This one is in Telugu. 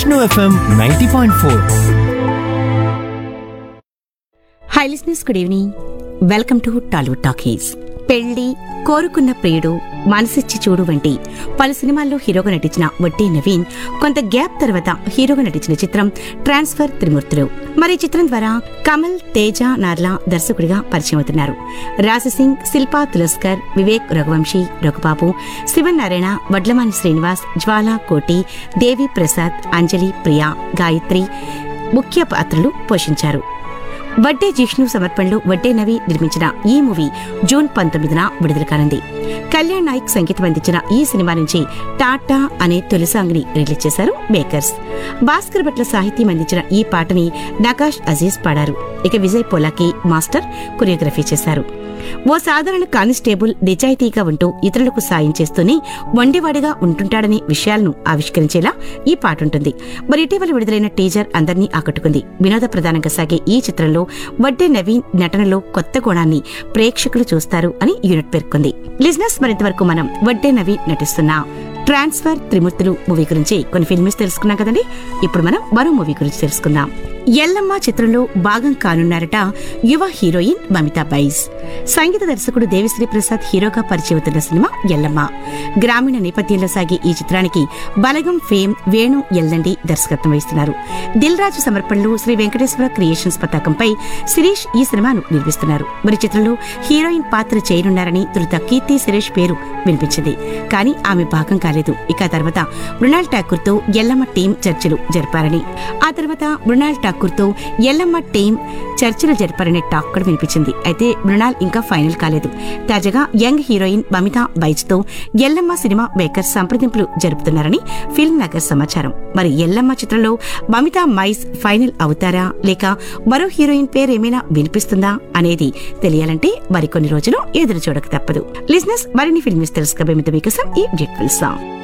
Vishnu FM ninety point four hi listeners good evening welcome to Tollywood talkies పెళ్లి కోరుకున్న ప్రియుడు మనసిచ్చి చూడు వంటి పలు సినిమాల్లో హీరోగా నటించిన వడ్డీ నవీన్ కొంత గ్యాప్ తర్వాత హీరోగా నటించిన చిత్రం ట్రాన్స్ఫర్ త్రిమూర్తులు మరి ఈ చిత్రం ద్వారా కమల్ తేజ నార్లా దర్శకుడిగా పరిచయం అవుతున్నారు రాజసింగ్ శిల్పా తులస్కర్ వివేక్ రఘువంశీ రఘుబాబు శివనారాయణ వడ్లమాని శ్రీనివాస్ జ్వాలా కోటి దేవి ప్రసాద్ అంజలి ప్రియా గాయత్రి ముఖ్య పాత్రలు పోషించారు వడ్డే జిష్ణు సమర్పణలో వడ్డే నవి నిర్మించిన ఈ మూవీ జూన్ పంతొమ్మిదిన విడుదల కానుంది కళ్యాణ్ నాయక్ సంగీతం అందించిన ఈ సినిమా నుంచి టాటా అనే తొలి సాంగ్ ని రిలీజ్ చేశారు మేకర్స్ భాస్కర్ భట్ల సాహిత్యం అందించిన ఈ పాటని నకాష్ అజీజ్ పాడారు ఇక విజయ్ పోలాకి మాస్టర్ కొరియోగ్రఫీ చేశారు ఓ సాధారణ కానిస్టేబుల్ నిజాయితీగా ఉంటూ ఇతరులకు సాయం చేస్తూనే వండివాడిగా ఉంటుంటాడనే విషయాలను ఆవిష్కరించేలా ఈ పాట ఉంటుంది మరి ఇటీవల విడుదలైన టీజర్ అందరినీ ఆకట్టుకుంది వినోద ప్రధానంగా సాగే ఈ చిత్రంలో వడ్డే నవీన్ నటనలో కొత్త కోణాన్ని ప్రేక్షకులు చూస్తారు అని యూనిట్ పేర్కొంది లిజినెస్ మరింతవరకు మనం వడ్డే నవీన్ నటిస్తున్న ట్రాన్స్ఫర్ త్రిమూర్తులు మూవీ గురించి కొన్ని ఫిల్మ్స్ తెలుసుకున్నాం కదండి ఇప్పుడు మనం మరో మూవీ గురించి తెలుసుకుందాం ఎల్లమ్మ చిత్రంలో భాగం కానున్నారట యువ హీరోయిన్ మమితా బైజ్ సంగీత దర్శకుడు దేవిశ్రీ ప్రసాద్ హీరోగా పరిచయం అవుతున్న సినిమా ఎల్లమ్మ గ్రామీణ నేపథ్యంలో సాగే ఈ చిత్రానికి బలగం ఫేమ్ వేణు ఎల్లండి దర్శకత్వం వహిస్తున్నారు దిల్ రాజు సమర్పణలో శ్రీ వెంకటేశ్వర క్రియేషన్స్ పతాకంపై శిరీష్ ఈ సినిమాను నిర్మిస్తున్నారు మరి చిత్రంలో హీరోయిన్ పాత్ర చేయనున్నారని తొలుత కీర్తి శిరీష్ పేరు వినిపించింది కానీ ఆమె భాగం కాలేదు ఇక ఆ తర్వాత మృణాల్ ఠాకూర్ తో ఎల్లమ్మ టీం చర్చలు జరిపారని ఆ తర్వాత మృణాల్ ఠాకూర్ తో ఎల్లమ్మ టీం చర్చలు జరిపారనే టాక్ కూడా వినిపించింది అయితే మృణాల్ ఇంకా ఫైనల్ కాలేదు తాజాగా యంగ్ హీరోయిన్ బమితా బైజ్ తో ఎల్లమ్మ సినిమా మేకర్స్ సంప్రదింపులు జరుపుతున్నారని ఫిల్మ్ నగర్ సమాచారం మరి ఎల్లమ్మ చిత్రంలో బమితా మైజ్ ఫైనల్ అవుతారా లేక మరో హీరోయిన్ పేరు ఏమైనా వినిపిస్తుందా అనేది తెలియాలంటే మరికొన్ని రోజులు ఎదురు చూడక తప్పదు లిజినెస్ మరిన్ని ఫిల్మ్స్ తెలుసుకోబోయే మీతో మీకోసం ఈ బ్యూటిఫుల్ సాంగ్